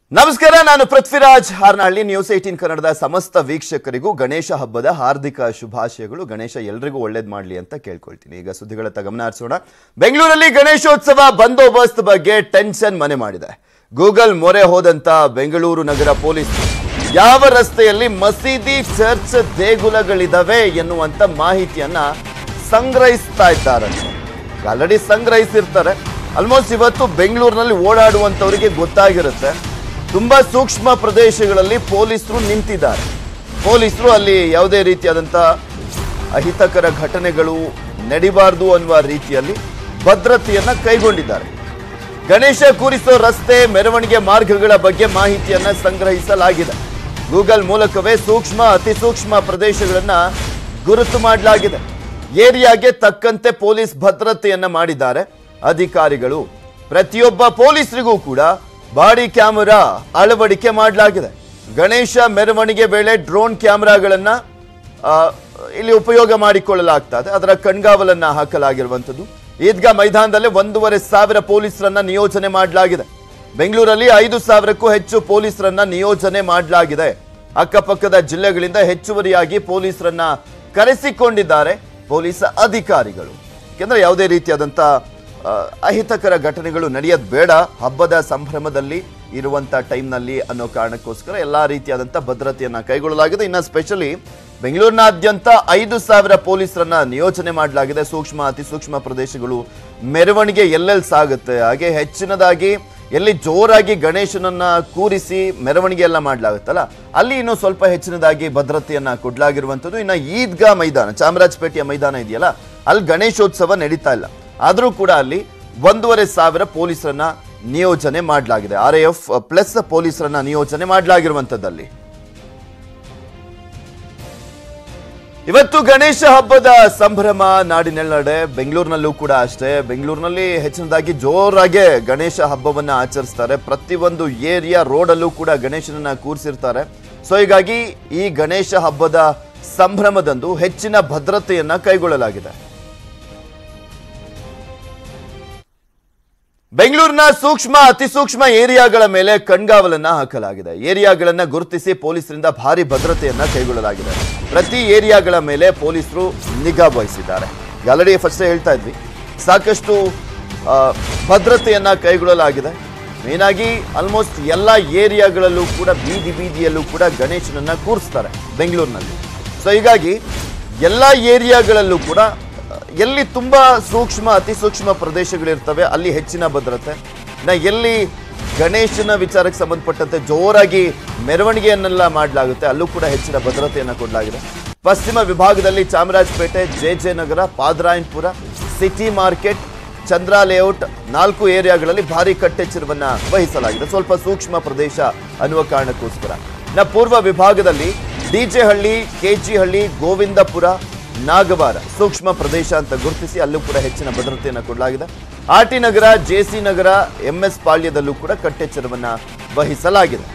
ನಮಸ್ಕಾರ ನಾನು Prithviraj Harnahalli news eighteen ಕನ್ನಡದ ಸಮಸ್ತ ವೀಕ್ಷಕರಿಗೂ ಗಣೇಶ ಹಬ್ಬದ ಹಾರ್ದಿಕ ಶುಭಾಶಯಗಳು ಗಣೇಶ ಎಲ್ರಿಗೂ ಒಳ್ಳೇದ್ ಮಾಡ್ಲಿ ಅಂತ ಕೇಳ್ಕೊಳ್ತೀನಿ ಈಗ ಸುದ್ದಿಗಳತ್ತ ಗಮನ ಹರಿಸೋಣ ಬೆಂಗಳೂರಲ್ಲಿ ಗಣೇಶೋತ್ಸವ ಬಂದೋಬಸ್ತ್ ಬಗ್ಗೆ ಟೆನ್ಷನ್ ಮನೆ ಮಾಡಿದೆ ಗೂಗಲ್ ಮೊರೆ ಹೋದಂತ ಬೆಂಗಳೂರು ನಗರ ಪೊಲೀಸ್ ಯಾವ ರಸ್ತೆಯಲ್ಲಿ ಮಸೀದಿ ಚರ್ಚ್ ದೇಗುಲಗಳಿದಾವೆ ಎನ್ನುವಂತ ಮಾಹಿತಿಯನ್ನ ಸಂಗ್ರಹಿಸ್ತಾ ಇದ್ದಾರಂತೆ ಆಲ್ರೆಡಿ ಸಂಗ್ರಹಿಸಿರ್ತಾರೆ ಆಲ್ಮೋಸ್ಟ್ ಇವತ್ತು ಬೆಂಗಳೂರಿನಲ್ಲಿ ಓಡಾಡುವಂತವರಿಗೆ ಗೊತ್ತಾಗಿರುತ್ತೆ ತುಂಬಾ ಸೂಕ್ಷ್ಮ ಪ್ರದೇಶಗಳಲ್ಲಿ ಪೊಲೀಸರು ನಿಂತಿದ್ದಾರೆ ಪೊಲೀಸರು ಅಲ್ಲಿ ಯಾವುದೇ ರೀತಿಯಾದಂಥ ಅಹಿತಕರ ಘಟನೆಗಳು ನಡಿಬಾರ್ದು ಅನ್ನುವ ರೀತಿಯಲ್ಲಿ ಭದ್ರತೆಯನ್ನ ಕೈಗೊಂಡಿದ್ದಾರೆ ಗಣೇಶ ಕೂರಿಸೋ ರಸ್ತೆ ಮೆರವಣಿಗೆ ಮಾರ್ಗಗಳ ಬಗ್ಗೆ ಮಾಹಿತಿಯನ್ನ ಸಂಗ್ರಹಿಸಲಾಗಿದೆ ಗೂಗಲ್ ಮೂಲಕವೇ ಸೂಕ್ಷ್ಮ ಅತಿ ಸೂಕ್ಷ್ಮ ಪ್ರದೇಶಗಳನ್ನ ಗುರುತು ಮಾಡಲಾಗಿದೆ ಏರಿಯಾಗೆ ತಕ್ಕಂತೆ ಪೊಲೀಸ್ ಭದ್ರತೆಯನ್ನ ಮಾಡಿದ್ದಾರೆ ಅಧಿಕಾರಿಗಳು ಪ್ರತಿಯೊಬ್ಬ ಪೊಲೀಸರಿಗೂ ಕೂಡ ಬಾಡಿ ಕ್ಯಾಮೆರಾ ಅಳವಡಿಕೆ ಮಾಡಲಾಗಿದೆ ಗಣೇಶ ಮೆರವಣಿಗೆ ವೇಳೆ ಡ್ರೋನ್ ಕ್ಯಾಮೆರಾಗಳನ್ನ ಆ, ಇಲ್ಲಿ ಉಪಯೋಗ ಮಾಡಿಕೊಳ್ಳಲಾಗ್ತದೆ ಅದರ ಕಣ್ಗಾವಲನ್ನ ಹಾಕಲಾಗಿರುವಂಥದ್ದು ಈದ್ಗಾ ಮೈದಾನದಲ್ಲಿ ಒಂದೂವರೆ ಸಾವಿರ ಪೊಲೀಸರನ್ನ ನಿಯೋಜನೆ ಮಾಡಲಾಗಿದೆ ಬೆಂಗಳೂರಲ್ಲಿ ಐದು ಸಾವಿರಕ್ಕೂ ಹೆಚ್ಚು ಪೊಲೀಸರನ್ನ ನಿಯೋಜನೆ ಮಾಡಲಾಗಿದೆ ಅಕ್ಕಪಕ್ಕದ ಜಿಲ್ಲೆಗಳಿಂದ ಹೆಚ್ಚುವರಿಯಾಗಿ ಪೊಲೀಸರನ್ನ ಕರೆಸಿಕೊಂಡಿದ್ದಾರೆ ಪೊಲೀಸ್ ಅಧಿಕಾರಿಗಳು ಯಾಕೆಂದ್ರೆ ಯಾವುದೇ ರೀತಿಯಾದಂಥ ಆ, ಅಹಿತಕರ ಘಟನೆಗಳು ನಡೆಯೋದು ಬೇಡ ಹಬ್ಬದ ಸಂಭ್ರಮದಲ್ಲಿ ಇರುವಂತ ಟೈಮ್ನಲ್ಲಿ ಅನ್ನೋ ಕಾರಣಕ್ಕೋಸ್ಕರ ಎಲ್ಲಾ ರೀತಿಯಾದಂಥ ಭದ್ರತೆಯನ್ನ ಕೈಗೊಳ್ಳಲಾಗಿದೆ ಇನ್ನು ಸ್ಪೆಷಲಿ ಬೆಂಗಳೂರಿನಾದ್ಯಂತ ಐದು ಸಾವಿರ ಪೊಲೀಸರನ್ನ ನಿಯೋಜನೆ ಮಾಡಲಾಗಿದೆ ಸೂಕ್ಷ್ಮ ಅತಿ ಸೂಕ್ಷ್ಮ ಪ್ರದೇಶಗಳು ಮೆರವಣಿಗೆ ಎಲ್ಲೆಲ್ಲಿ ಸಾಗುತ್ತೆ ಹಾಗೆ ಹೆಚ್ಚಿನದಾಗಿ ಎಲ್ಲಿ ಜೋರಾಗಿ ಗಣೇಶನನ್ನ ಕೂರಿಸಿ ಮೆರವಣಿಗೆ ಎಲ್ಲ ಮಾಡಲಾಗುತ್ತಲ್ಲ ಅಲ್ಲಿ ಇನ್ನು ಸ್ವಲ್ಪ ಹೆಚ್ಚಿನದಾಗಿ ಭದ್ರತೆಯನ್ನ ಕೊಡ್ಲಾಗಿರುವಂಥದ್ದು ಇನ್ನು ಈದ್ಗಾ ಮೈದಾನ ಚಾಮರಾಜಪೇಟೆಯ ಮೈದಾನ ಇದೆಯಲ್ಲ ಅಲ್ಲಿ ಗಣೇಶೋತ್ಸವ ನಡೀತಾ ಇಲ್ಲ ಆದರೂ ಕೂಡ ಅಲ್ಲಿ ಒಂದೂವರೆ ಸಾವಿರ ಪೊಲೀಸರನ್ನ ನಿಯೋಜನೆ ಮಾಡಲಾಗಿದೆ ಆರ್ ಎಫ್ ಪ್ಲಸ್ ಪೊಲೀಸರನ್ನ ನಿಯೋಜನೆ ಮಾಡಲಾಗಿರುವಂಥದ್ದಲ್ಲಿ ಇವತ್ತು ಗಣೇಶ ಹಬ್ಬದ ಸಂಭ್ರಮ ನಾಡಿನೆಲ್ಲೆಡೆ ಬೆಂಗಳೂರಿನಲ್ಲೂ ಕೂಡ ಅಷ್ಟೇ ಬೆಂಗಳೂರಿನಲ್ಲಿ ಹೆಚ್ಚಿನದಾಗಿ ಜೋರಾಗೆ ಗಣೇಶ ಹಬ್ಬವನ್ನ ಆಚರಿಸ್ತಾರೆ ಪ್ರತಿಯೊಂದು ಏರಿಯಾ ರೋಡಲ್ಲೂ ಕೂಡ ಗಣೇಶನನ್ನ ಕೂರಿಸಿರ್ತಾರೆ ಸೊ ಹೀಗಾಗಿ ಈ ಗಣೇಶ ಹಬ್ಬದ ಸಂಭ್ರಮದಂದು ಹೆಚ್ಚಿನ ಭದ್ರತೆಯನ್ನ ಕೈಗೊಳ್ಳಲಾಗಿದೆ ಬೆಂಗಳೂರಿನ ಸೂಕ್ಷ್ಮ ಅತಿ ಸೂಕ್ಷ್ಮ ಏರಿಯಾಗಳ ಮೇಲೆ ಕಣ್ಗಾವಲನ್ನ ಹಾಕಲಾಗಿದೆ ಏರಿಯಾಗಳನ್ನ ಗುರುತಿಸಿ ಪೊಲೀಸರಿಂದ ಭಾರಿ ಭದ್ರತೆಯನ್ನ ಕೈಗೊಳ್ಳಲಾಗಿದೆ ಪ್ರತಿ ಏರಿಯಾಗಳ ಮೇಲೆ ಪೊಲೀಸರು ನಿಗಾ ವಹಿಸಿದ್ದಾರೆ ಆಲ್ರೆಡಿ ಫಸ್ಟ್ ಹೇಳ್ತಾ ಇದ್ವಿ ಸಾಕಷ್ಟು ಆ, ಭದ್ರತೆಯನ್ನ ಕೈಗೊಳ್ಳಲಾಗಿದೆ ಮೇನಾಗಿ ಆಲ್ಮೋಸ್ಟ್ ಎಲ್ಲ ಏರಿಯಾಗಳಲ್ಲೂ ಕೂಡ ಬೀದಿ ಬೀದಿಯಲ್ಲೂ ಕೂಡ ಗಣೇಶನನ್ನ ಕೂರಿಸ್ತಾರೆ ಬೆಂಗಳೂರಿನಲ್ಲಿ ಸೊ ಹೀಗಾಗಿ ಎಲ್ಲ ಏರಿಯಾಗಳಲ್ಲೂ ಕೂಡ ಎಲ್ಲಿ ತುಂಬಾ ಸೂಕ್ಷ್ಮ ಅತಿ ಸೂಕ್ಷ್ಮ ಪ್ರದೇಶಗಳಿರ್ತವೆ ಅಲ್ಲಿ ಹೆಚ್ಚಿನ ಭದ್ರತೆ ಇನ್ನ ಎಲ್ಲಿ ಗಣೇಶನ ವಿಚಾರಕ್ಕೆ ಸಂಬಂಧಪಟ್ಟಂತೆ ಜೋರಾಗಿ ಮೆರವಣಿಗೆಯನ್ನೆಲ್ಲ ಮಾಡಲಾಗುತ್ತೆ ಅಲ್ಲೂ ಕೂಡ ಹೆಚ್ಚಿನ ಭದ್ರತೆಯನ್ನು ಕೊಡಲಾಗಿದೆ ಪಶ್ಚಿಮ ವಿಭಾಗದಲ್ಲಿ Chamarajpet J J Nagar Padarayanapura city market Chandra layout ನಾಲ್ಕು ಏರಿಯಾಗಳಲ್ಲಿ ಭಾರಿ ಕಟ್ಟೆಚ್ಚರವನ್ನ ವಹಿಸಲಾಗಿದೆ ಸ್ವಲ್ಪ ಸೂಕ್ಷ್ಮ ಪ್ರದೇಶ ಅನ್ನುವ ಕಾರಣಕ್ಕೋಸ್ಕರ ಇನ್ನ ಪೂರ್ವ ವಿಭಾಗದಲ್ಲಿ ಡಿಜೆಹಳ್ಳಿ ಕೆಜಿಹಳ್ಳಿ ಗೋವಿಂದಪುರ ನಾಗವಾರ ಸೂಕ್ಷ್ಮ ಪ್ರದೇಶ ಅಂತ ಗುರುತಿಸಿ ಅಲ್ಲೂ ಕೂಡ ಹೆಚ್ಚಿನ ಭದ್ರತೆಯನ್ನು ಕೊಡಲಾಗಿದೆ RT Nagar JC Nagar MS ಪಾಳ್ಯದಲ್ಲೂ ಕೂಡ ಕಟ್ಟೆಚ್ಚರವನ್ನ ವಹಿಸಲಾಗಿದೆ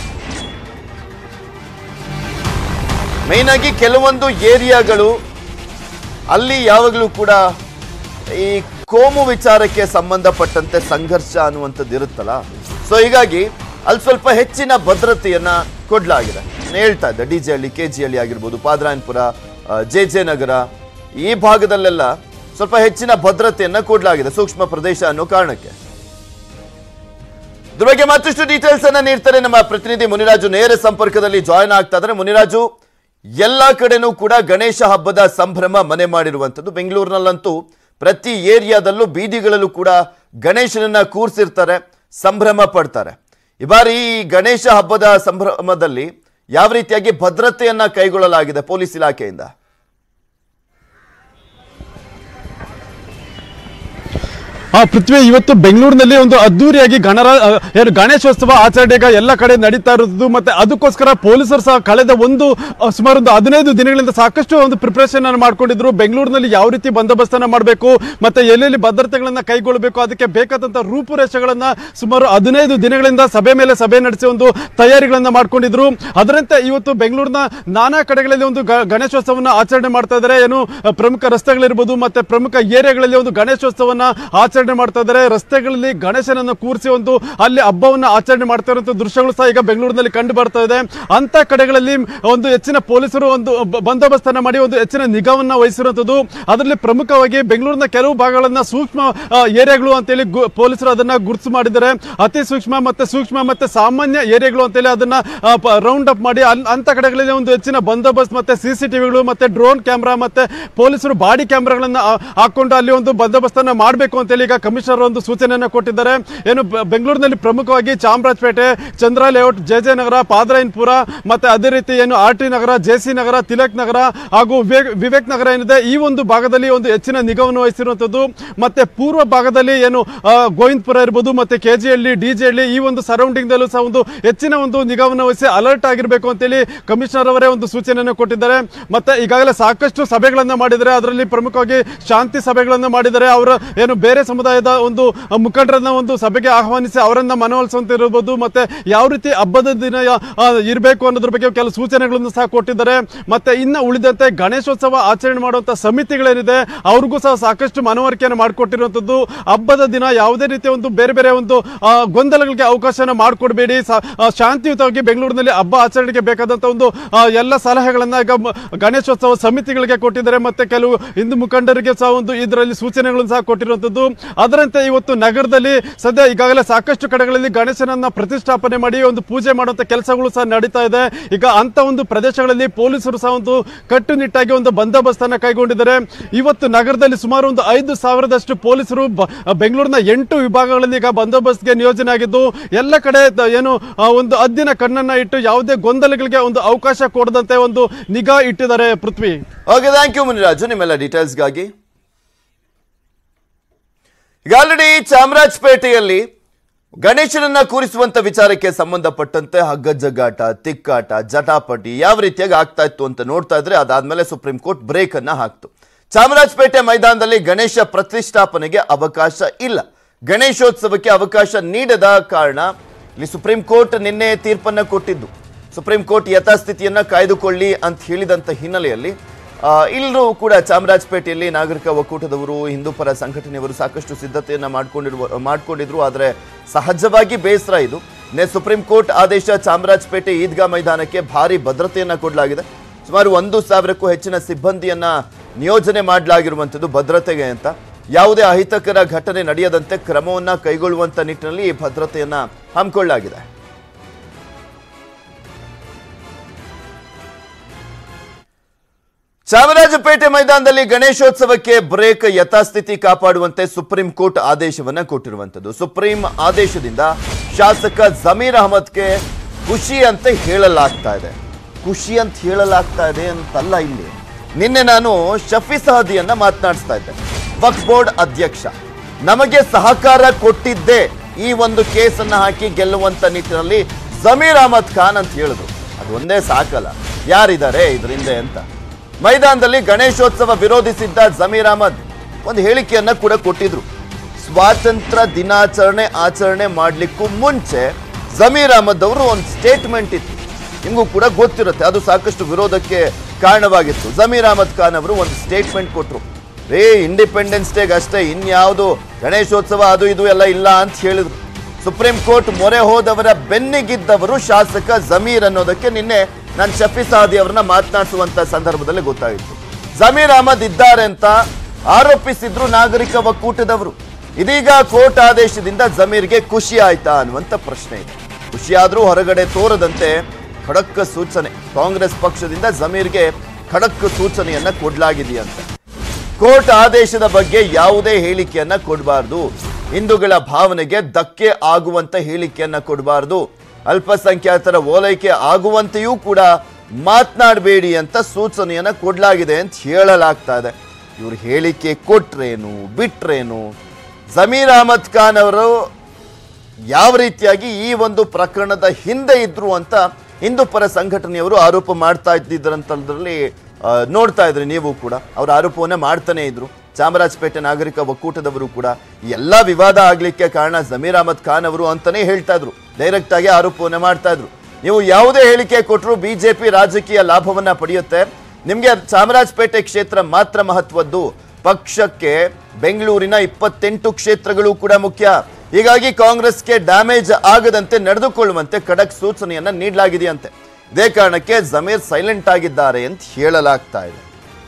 ಮೇನ್ ಆಗಿ ಕೆಲವೊಂದು ಏರಿಯಾಗಳು ಅಲ್ಲಿ ಯಾವಾಗಲೂ ಕೂಡ ಈ ಕೋಮು ವಿಚಾರಕ್ಕೆ ಸಂಬಂಧಪಟ್ಟಂತೆ ಸಂಘರ್ಷ ಅನ್ನುವಂಥದ್ದು ಇರುತ್ತಲ್ಲ ಸೊ ಹೀಗಾಗಿ ಅಲ್ಲಿ ಸ್ವಲ್ಪ ಹೆಚ್ಚಿನ ಭದ್ರತೆಯನ್ನ ಕೊಡಲಾಗಿದೆ ನಾನು ಹೇಳ್ತಾ ಇದ್ದೆ D J Halli K G Halli ಆಗಿರ್ಬೋದು ಪಾದರಾಯನ್ಪುರ ಜೆ ಜೆ ನಗರ ಈ ಭಾಗದಲ್ಲೆಲ್ಲ ಸ್ವಲ್ಪ ಹೆಚ್ಚಿನ ಭದ್ರತೆಯನ್ನ ಕೊಡಲಾಗಿದೆ ಸೂಕ್ಷ್ಮ ಪ್ರದೇಶ ಅನ್ನೋ ಕಾರಣಕ್ಕೆ ಇದ್ರ ಬಗ್ಗೆ ಮತ್ತಷ್ಟು ಡೀಟೇಲ್ಸ್ ಅನ್ನ ನೀಡ್ತಾರೆ ನಮ್ಮ ಪ್ರತಿನಿಧಿ ಮುನಿರಾಜು ನೇರ ಸಂಪರ್ಕದಲ್ಲಿ ಜಾಯ್ನ್ ಆಗ್ತಾ ಇದ್ದಾರೆ ಮುನಿರಾಜು ಎಲ್ಲಾ ಕಡೆನೂ ಕೂಡ ಗಣೇಶ ಹಬ್ಬದ ಸಂಭ್ರಮ ಮನೆ ಮಾಡಿರುವಂಥದ್ದು ಬೆಂಗಳೂರಿನಲ್ಲಂತೂ ಪ್ರತಿ ಏರಿಯಾದಲ್ಲೂ ಬೀದಿಗಳಲ್ಲೂ ಕೂಡ ಗಣೇಶನನ್ನ ಕೂರಿಸಿರ್ತಾರೆ ಸಂಭ್ರಮ ಪಡ್ತಾರೆ ಈ ಬಾರಿ ಈ ಗಣೇಶ ಹಬ್ಬದ ಸಂಭ್ರಮದಲ್ಲಿ ಯಾವ ರೀತಿಯಾಗಿ ಭದ್ರತೆಯನ್ನ ಕೈಗೊಳ್ಳಲಾಗಿದೆ ಪೊಲೀಸ್ ಇಲಾಖೆಯಿಂದ ಆ ಪೃಥ್ವಿ ಇವತ್ತು ಬೆಂಗಳೂರಿನಲ್ಲಿ ಒಂದು ಅದ್ದೂರಿಯಾಗಿ ಗಣರ ಆ, ಏನು ಗಣೇಶೋತ್ಸವ ಆಚರಣೆ ಈಗ ಎಲ್ಲ ಕಡೆ ನಡೀತಾ ಇರೋದು ಮತ್ತೆ ಅದಕ್ಕೋಸ್ಕರ ಪೊಲೀಸರು ಸಹ ಕಳೆದ ಒಂದು ಆ, ಸುಮಾರು ಒಂದು ಹದಿನೈದು ದಿನಗಳಿಂದ ಸಾಕಷ್ಟು ಒಂದು ಪ್ರಿಪರೇಷನ್ ಅನ್ನು ಮಾಡ್ಕೊಂಡಿದ್ರು ಬೆಂಗಳೂರಿನಲ್ಲಿ ಯಾವ ರೀತಿ ಬಂದೋಬಸ್ತನ್ನ ಮಾಡಬೇಕು ಮತ್ತೆ ಎಲ್ಲೆಲ್ಲಿ ಭದ್ರತೆಗಳನ್ನ ಕೈಗೊಳ್ಳಬೇಕು ಅದಕ್ಕೆ ಬೇಕಾದಂತ ರೂಪುರೇಷೆಗಳನ್ನ ಸುಮಾರು ಹದಿನೈದು ದಿನಗಳಿಂದ ಸಭೆ ಮೇಲೆ ಸಭೆ ನಡೆಸಿ ಒಂದು ತಯಾರಿಗಳನ್ನ ಮಾಡ್ಕೊಂಡಿದ್ರು ಅದರಂತೆ ಇವತ್ತು ಬೆಂಗಳೂರಿನ ನಾನಾ ಕಡೆಗಳಲ್ಲಿ ಒಂದು ಗ- ಗಣೇಶೋತ್ಸವನ್ನ ಆಚರಣೆ ಮಾಡ್ತಾ ಇದ್ದಾರೆ ಏನು ಆ, ಪ್ರಮುಖ ರಸ್ತೆಗಳಿರ್ಬೋದು ಮತ್ತೆ ಪ್ರಮುಖ ಏರಿಯಾಗಳಲ್ಲಿ ಒಂದು ಗಣೇಶೋತ್ಸವನ್ನ ಆಚರಣೆ ಆಚರಣೆ ಮಾಡ್ತಾ ಇದ್ದಾರೆ ರಸ್ತೆಗಳಲ್ಲಿ ಗಣೇಶನನ್ನು ಕೂರಿಸಿ ಒಂದು ಅಲ್ಲಿ ಹಬ್ಬವನ್ನು ಆಚರಣೆ ಮಾಡ್ತಾ ಇರುವಂತಹ ದೃಶ್ಯಗಳು ಸಹ ಈಗ ಬೆಂಗಳೂರಿನಲ್ಲಿ ಕಂಡು ಬರ್ತಾ ಇದೆ ಅಂತ ಕಡೆಗಳಲ್ಲಿ ಒಂದು ಹೆಚ್ಚಿನ ಪೊಲೀಸರು ಒಂದು ಬ- ಬಂದೋಬಸ್ತನ್ನ ಮಾಡಿ ಒಂದು ಹೆಚ್ಚಿನ ನಿಗಾವನ್ನ ವಹಿಸಿರುವಂತದ್ದು ಅದರಲ್ಲಿ ಪ್ರಮುಖವಾಗಿ ಬೆಂಗಳೂರಿನ ಕೆಲವು ಭಾಗಗಳನ್ನ ಸೂಕ್ಷ್ಮ ಆ, ಏರಿಯಾಗಳು ಅಂತೇಳಿ ಗು- ಪೊಲೀಸರು ಅದನ್ನ ಗುರುತು ಮಾಡಿದ್ದಾರೆ ಅತಿ ಸೂಕ್ಷ್ಮ ಮತ್ತೆ ಸೂಕ್ಷ್ಮ ಮತ್ತೆ ಸಾಮಾನ್ಯ ಏರಿಯಾಗಳು ಅಂತೇಳಿ ಅದನ್ನ ರೌಂಡ್ ಅಪ್ ಮಾಡಿ ಅಲ್- ಅಂತ ಕಡೆಗಳಲ್ಲಿ ಒಂದು ಹೆಚ್ಚಿನ ಬಂದೋಬಸ್ತ್ ಮತ್ತೆ ಸಿ ಸಿ ಟಿವಿಗಳು ಮತ್ತೆ ಡ್ರೋನ್ ಕ್ಯಾಮ್ರಾ ಮತ್ತೆ ಪೊಲೀಸರು ಬಾಡಿ ಕ್ಯಾಮ್ರಾಗಳನ್ನ ಆ, ಹಾಕೊಂಡು ಅಲ್ಲಿ ಒಂದು ಬಂದೋಬಸ್ತನ್ನ ಮಾಡಬೇಕು ಅಂತೇಳಿ ಈಗ ಕಮಿಷನರ್ ಒಂದು ಸೂಚನೆಯನ್ನ ಕೊಟ್ಟಿದ್ದಾರೆ ಏನು ಬೆ- ಬೆಂಗಳೂರಿನಲ್ಲಿ ಪ್ರಮುಖವಾಗಿ Chamarajpet Chandra layout J J Nagar Padarayanapura ಮತ್ತೆ ಅದೇ ರೀತಿ ಏನು R T Nagar J C Nagar Tilak Nagar ಹಾಗೂ ವಿವೇಕ್ ವಿವೇಕ್ ನಗರ ಏನಿದೆ ಈ ಒಂದು ಭಾಗದಲ್ಲಿ ಒಂದು ಹೆಚ್ಚಿನ ನಿಗಾವನ್ನು ವಹಿಸಿರುವಂತದ್ದು ಮತ್ತೆ ಪೂರ್ವ ಭಾಗದಲ್ಲಿ ಏನು ಆ, ಗೋವಿಂದಪುರ ಇರ್ಬೋದು ಮತ್ತೆ K G Halli D J Halli ಈ ಒಂದು ಸರೌಂಡಿಂಗ್ ದಲ್ಲೂ ಸಹ ಒಂದು ಹೆಚ್ಚಿನ ಒಂದು ನಿಗಾವನ್ನು ವಹಿಸಿ ಅಲರ್ಟ್ ಆಗಿರಬೇಕು ಅಂತೇಳಿ ಕಮಿಷನರ್ ಅವರೇ ಒಂದು ಸೂಚನೆಯನ್ನು ಕೊಟ್ಟಿದ್ದಾರೆ ಮತ್ತೆ ಈಗಾಗಲೇ ಸಾಕಷ್ಟು ಸಭೆಗಳನ್ನ ಮಾಡಿದ್ದಾರೆ ಅದರಲ್ಲಿ ಪ್ರಮುಖವಾಗಿ ಶಾಂತಿ ಸಭೆಗಳನ್ನ ಮಾಡಿದ್ದಾರೆ ಅವರ ಏನು ಬೇರೆ ಸಮುದಾಯದ ಒಂದು ಮುಖಂಡರನ್ನ ಒಂದು ಸಭೆಗೆ ಆಹ್ವಾನಿಸಿ ಅವರನ್ನ ಮನವೊಲಿಸುವಂತ ಇರಬಹುದು ಮತ್ತೆ ಯಾವ ರೀತಿ ಹಬ್ಬದ ದಿನ ಆ, ಇರಬೇಕು ಅನ್ನೋದ್ರ ಬಗ್ಗೆ ಕೆಲವು ಸೂಚನೆಗಳನ್ನು ಸಹ ಕೊಟ್ಟಿದ್ದಾರೆ ಮತ್ತೆ ಇನ್ನ ಉಳಿದಂತೆ ಗಣೇಶೋತ್ಸವ ಆಚರಣೆ ಮಾಡುವಂತ ಸಮಿತಿಗಳೇನಿದೆ ಅವ್ರಿಗೂ ಸಹ ಸಾಕಷ್ಟು ಮನವರಿಕೆಯನ್ನು ಮಾಡಿಕೊಟ್ಟಿರುವಂತದ್ದು ಹಬ್ಬದ ದಿನ ಯಾವುದೇ ರೀತಿಯ ಒಂದು ಬೇರೆ ಬೇರೆ ಒಂದು ಆ, ಗೊಂದಲಗಳಿಗೆ ಅವಕಾಶನ ಮಾಡಿಕೊಡ್ಬೇಡಿ ಸ- ಆ, ಶಾಂತಿಯುತವಾಗಿ ಬೆಂಗಳೂರಿನಲ್ಲಿ ಹಬ್ಬ ಆಚರಣೆಗೆ ಬೇಕಾದಂತ ಒಂದು ಆ, ಎಲ್ಲ ಸಲಹೆಗಳನ್ನ ಈಗ ಮ- ಗಣೇಶೋತ್ಸವ ಸಮಿತಿಗಳಿಗೆ ಕೊಟ್ಟಿದ್ದಾರೆ ಮತ್ತೆ ಕೆಲವು ಹಿಂದೂ ಮುಖಂಡರಿಗೆ ಸಹ ಒಂದು ಇದರಲ್ಲಿ ಸೂಚನೆಗಳನ್ನು ಸಹ ಕೊಟ್ಟಿರುವಂತದ್ದು ಅದರಂತೆ ಇವತ್ತು ನಗರದಲ್ಲಿ ಸದ್ಯ ಈಗಾಗಲೇ ಸಾಕಷ್ಟು ಕಡೆಗಳಲ್ಲಿ ಗಣೇಶನನ್ನ ಪ್ರತಿಷ್ಠಾಪನೆ ಮಾಡಿ ಒಂದು ಪೂಜೆ ಮಾಡುವಂತ ಕೆಲಸಗಳು ಸಹ ನಡೀತಾ ಇದೆ ಈಗ ಅಂತ ಒಂದು ಪ್ರದೇಶಗಳಲ್ಲಿ ಪೊಲೀಸರು ಸಹ ಒಂದು ಕಟ್ಟುನಿಟ್ಟಾಗಿ ಒಂದು ಬಂದೋಬಸ್ತನ್ನ ಕೈಗೊಂಡಿದ್ದಾರೆ ಇವತ್ತು ನಗರದಲ್ಲಿ ಸುಮಾರು ಒಂದು ಐದು ಸಾವಿರದಷ್ಟು ಪೊಲೀಸರು ಬ- ಬೆಂಗಳೂರಿನ ಎಂಟು ವಿಭಾಗಗಳಲ್ಲಿ ಈಗ ಬಂದೋಬಸ್ತ್ಗೆ ನಿಯೋಜನೆ ಆಗಿದ್ದು ಎಲ್ಲ ಕಡೆ ದ- ಏನು ಆ, ಒಂದು ಹದ್ದಿನ ಕಣ್ಣನ್ನ ಇಟ್ಟು ಯಾವುದೇ ಗೊಂದಲಗಳಿಗೆ ಒಂದು ಅವಕಾಶ ಕೊಡದಂತೆ ಒಂದು ನಿಗಾ ಇಟ್ಟಿದ್ದಾರೆ Prithvi okay thank you Muniraju ನಿಮ್ಮೆಲ್ಲ ಡೀಟೇಲ್ಸ್ಗಾಗಿ ಈಗ ಆಲ್ರೆಡಿ ಚಾಮರಾಜಪೇಟೆಯಲ್ಲಿ ಗಣೇಶನನ್ನ ಕೂರಿಸುವಂತ ವಿಚಾರಕ್ಕೆ ಸಂಬಂಧಪಟ್ಟಂತೆ ಹಗ್ಗಜಗ್ಗಾಟ ತಿಕ್ಕಾಟ ಜಟಾಪಟಿ ಯಾವ ರೀತಿಯಾಗಿ ಆಗ್ತಾ ಇತ್ತು ಅಂತ ನೋಡ್ತಾ ಇದ್ರೆ ಅದಾದ್ಮೇಲೆ ಸುಪ್ರೀಂ ಕೋರ್ಟ್ ಬ್ರೇಕ್ ಅನ್ನ ಹಾಕ್ತು ಚಾಮರಾಜಪೇಟೆ ಮೈದಾನದಲ್ಲಿ ಗಣೇಶ ಪ್ರತಿಷ್ಠಾಪನೆಗೆ ಅವಕಾಶ ಇಲ್ಲ ಗಣೇಶೋತ್ಸವಕ್ಕೆ ಅವಕಾಶ ನೀಡದ ಕಾರಣ ಇಲ್ಲಿ ಸುಪ್ರೀಂ ಕೋರ್ಟ್ ನಿನ್ನೆ ತೀರ್ಪನ್ನ ಕೊಟ್ಟಿದ್ದು ಸುಪ್ರೀಂ ಕೋರ್ಟ್ ಯಥಾಸ್ಥಿತಿಯನ್ನ ಕಾಯ್ದುಕೊಳ್ಳಿ ಅಂತ ಹೇಳಿದಂತ ಹಿನ್ನೆಲೆಯಲ್ಲಿ ಆ, ಇಲ್ಲರೂ ಕೂಡ ಚಾಮರಾಜಪೇಟೆಯಲ್ಲಿ ನಾಗರಿಕ ಒಕ್ಕೂಟದವರು ಹಿಂದೂ ಪರ ಸಂಘಟನೆಯವರು ಸಾಕಷ್ಟು ಸಿದ್ಧತೆಯನ್ನ ಮಾಡ್ಕೊಂಡಿರುವ ಮಾಡ್ಕೊಂಡಿದ್ರು ಆದರೆ ಸಹಜವಾಗಿ ಬೇಸರ ಇದು ನೆ ಸುಪ್ರೀಂ ಕೋರ್ಟ್ ಆದೇಶ ಚಾಮರಾಜಪೇಟೆ ಈದ್ಗಾ ಮೈದಾನಕ್ಕೆ ಭಾರಿ ಭದ್ರತೆಯನ್ನ ಕೊಡಲಾಗಿದೆ ಸುಮಾರು ಒಂದು ಸಾವಿರಕ್ಕೂ ಹೆಚ್ಚಿನ ಸಿಬ್ಬಂದಿಯನ್ನ ನಿಯೋಜನೆ ಮಾಡಲಾಗಿರುವಂಥದ್ದು ಭದ್ರತೆಗೆ ಅಂತ ಯಾವುದೇ ಅಹಿತಕರ ಘಟನೆ ನಡೆಯದಂತೆ ಕ್ರಮವನ್ನ ಕೈಗೊಳ್ಳುವಂತ ನಿಟ್ಟಿನಲ್ಲಿ ಈ ಭದ್ರತೆಯನ್ನ ಹಮ್ಮಿಕೊಳ್ಳಲಾಗಿದೆ ಚಾಮರಾಜಪೇಟೆ ಮೈದಾನದಲ್ಲಿ ಗಣೇಶೋತ್ಸವಕ್ಕೆ ಬ್ರೇಕ್ ಯಥಾಸ್ಥಿತಿ ಕಾಪಾಡುವಂತೆ ಸುಪ್ರೀಂ ಕೋರ್ಟ್ ಆದೇಶವನ್ನ ಕೊಟ್ಟಿರುವಂತದ್ದು ಸುಪ್ರೀಂ ಆದೇಶದಿಂದ ಶಾಸಕ ಜಮೀರ್ ಅಹಮದ್ಗೆ ಖುಷಿ ಅಂತ ಹೇಳಲಾಗ್ತಾ ಇದೆ ಖುಷಿ ಅಂತ ಹೇಳಲಾಗ್ತಾ ಇದೆ ಅಂತಲ್ಲ ಇಲ್ಲಿ ನಿನ್ನೆ ನಾನು ಶಫಿ ಸಹದಿಯನ್ನ ಮಾತನಾಡಿಸ್ತಾ ಇದ್ದೆ ವಕ್ಫ್ ಬೋರ್ಡ್ ಅಧ್ಯಕ್ಷ ನಮಗೆ ಸಹಕಾರ ಕೊಟ್ಟಿದ್ದೆ ಈ ಒಂದು ಕೇಸನ್ನ ಹಾಕಿ ಗೆಲ್ಲುವಂತ ನಿಟ್ಟಿನಲ್ಲಿ ಜಮೀರ್ ಅಹಮದ್ ಖಾನ್ ಅಂತ ಹೇಳಿದ್ರು ಅದು ಒಂದೇ ಸಾಕಲ್ಲ ಯಾರಿದ್ದಾರೆ ಇದರಿಂದ ಅಂತ ಮೈದಾನದಲ್ಲಿ ಗಣೇಶೋತ್ಸವ ವಿರೋಧಿಸಿದ್ದ ಜಮೀರ್ ಅಹಮದ್ ಒಂದು ಹೇಳಿಕೆಯನ್ನ ಕೂಡ ಕೊಟ್ಟಿದ್ರು ಸ್ವಾತಂತ್ರ್ಯ ದಿನಾಚರಣೆ ಆಚರಣೆ ಮಾಡ್ಲಿಕ್ಕೂ ಮುಂಚೆ ಜಮೀರ್ ಅಹಮದ್ ಅವರು ಒಂದು ಸ್ಟೇಟ್ಮೆಂಟ್ ಇತ್ತು ನಿಮಗೂ ಕೂಡ ಗೊತ್ತಿರುತ್ತೆ ಅದು ಸಾಕಷ್ಟು ವಿರೋಧಕ್ಕೆ ಕಾರಣವಾಗಿತ್ತು ಜಮೀರ್ ಅಹಮದ್ ಖಾನ್ ಅವರು ಒಂದು ಸ್ಟೇಟ್ಮೆಂಟ್ ಕೊಟ್ಟರು ರೇ ಇಂಡಿಪೆಂಡೆನ್ಸ್ ಡೇಗೆ ಅಷ್ಟೇ ಇನ್ಯಾವುದು ಗಣೇಶೋತ್ಸವ ಅದು ಇದು ಎಲ್ಲ ಇಲ್ಲ ಅಂತ ಹೇಳಿದ್ರು ಸುಪ್ರೀಂ ಕೋರ್ಟ್ ಮೊರೆ ಹೋದವರ ಬೆನ್ನಿಗಿದ್ದವರು ಶಾಸಕ ಜಮೀರ್ ಅನ್ನೋದಕ್ಕೆ ನಿನ್ನೆ ನಾನು ಶಫಿ ಸಾದಿ ಅವರನ್ನ ಮಾತನಾಡಿಸುವಂತ ಸಂದರ್ಭದಲ್ಲಿ ಗೊತ್ತಾಯಿತು ಜಮೀರ್ ಅಹಮದ್ ಇದ್ದಾರೆ ಅಂತ ಆರೋಪಿಸಿದ್ರು ನಾಗರಿಕ ಒಕ್ಕೂಟದವರು ಇದೀಗ ಕೋರ್ಟ್ ಆದೇಶದಿಂದ ಜಮೀರ್ಗೆ ಖುಷಿ ಆಯ್ತಾ ಅನ್ನುವಂತ ಪ್ರಶ್ನೆ ಇದೆ ಖುಷಿಯಾದ್ರೂ ಹೊರಗಡೆ ತೋರದಂತೆ ಖಡಕ್ ಸೂಚನೆ ಕಾಂಗ್ರೆಸ್ ಪಕ್ಷದಿಂದ ಜಮೀರ್ಗೆ ಖಡಕ್ ಸೂಚನೆಯನ್ನ ಕೊಡ್ಲಾಗಿದೆಯಂತೆ ಕೋರ್ಟ್ ಆದೇಶದ ಬಗ್ಗೆ ಯಾವುದೇ ಹೇಳಿಕೆಯನ್ನ ಕೊಡಬಾರ್ದು ಹಿಂದೂಗಳ ಭಾವನೆಗೆ ಧಕ್ಕೆ ಆಗುವಂತ ಹೇಳಿಕೆಯನ್ನ ಕೊಡಬಾರ್ದು ಅಲ್ಪಸಂಖ್ಯಾತರ ಓಲೈಕೆ ಆಗುವಂತೆಯೂ ಕೂಡ ಮಾತನಾಡಬೇಡಿ ಅಂತ ಸೂಚನೆಯನ್ನ ಕೊಡಲಾಗಿದೆ ಅಂತ ಹೇಳಲಾಗ್ತಾ ಇದೆ ಇವ್ರು ಹೇಳಿಕೆ ಕೊಟ್ರೇನು ಬಿಟ್ರೇನು ಜಮೀರ್ ಅಹಮದ್ ಖಾನ್ ಅವರು ಯಾವ ರೀತಿಯಾಗಿ ಈ ಒಂದು ಪ್ರಕರಣದ ಹಿಂದೆ ಇದ್ರು ಅಂತ ಹಿಂದೂ ಪರ ಸಂಘಟನೆಯವರು ಆರೋಪ ಮಾಡ್ತಾ ಇದ್ದಿದ್ರಂತದ್ರಲ್ಲಿ ಆ, ನೋಡ್ತಾ ಇದ್ರಿ ನೀವು ಕೂಡ ಅವ್ರ ಆರೋಪವನ್ನ ಮಾಡ್ತಾನೆ ಇದ್ರು ಚಾಮರಾಜಪೇಟೆ ನಾಗರಿಕ ಒಕ್ಕೂಟದವರು ಕೂಡ ಈ ಎಲ್ಲ ವಿವಾದ ಆಗ್ಲಿಕ್ಕೆ ಕಾರಣ ಜಮೀರ್ ಅಹಮದ್ ಖಾನ್ ಅವರು ಅಂತಾನೆ ಹೇಳ್ತಾ ಇದ್ರು ಡೈರೆಕ್ಟ್ ಆಗಿ ಆರೋಪವನ್ನ ಮಾಡ್ತಾ ಇದ್ರು ನೀವು ಯಾವುದೇ ಹೇಳಿಕೆ ಕೊಟ್ಟರು ಬಿಜೆಪಿ ರಾಜಕೀಯ ಲಾಭವನ್ನ ಪಡೆಯುತ್ತೆ ನಿಮ್ಗೆ ಚಾಮರಾಜಪೇಟೆ ಕ್ಷೇತ್ರ ಮಾತ್ರ ಮಹತ್ವದ್ದು ಪಕ್ಷಕ್ಕೆ ಬೆಂಗಳೂರಿನ ಇಪ್ಪತ್ತೆಂಟು ಕ್ಷೇತ್ರಗಳು ಕೂಡ ಮುಖ್ಯ ಹೀಗಾಗಿ ಕಾಂಗ್ರೆಸ್ಗೆ ಡ್ಯಾಮೇಜ್ ಆಗದಂತೆ ನಡೆದುಕೊಳ್ಳುವಂತೆ ಖಡಕ್ ಸೂಚನೆಯನ್ನ ನೀಡಲಾಗಿದೆಯಂತೆ ಇದೇ ಕಾರಣಕ್ಕೆ ಜಮೀರ್ ಸೈಲೆಂಟ್ ಆಗಿದ್ದಾರೆ ಅಂತ ಹೇಳಲಾಗ್ತಾ ಇದೆ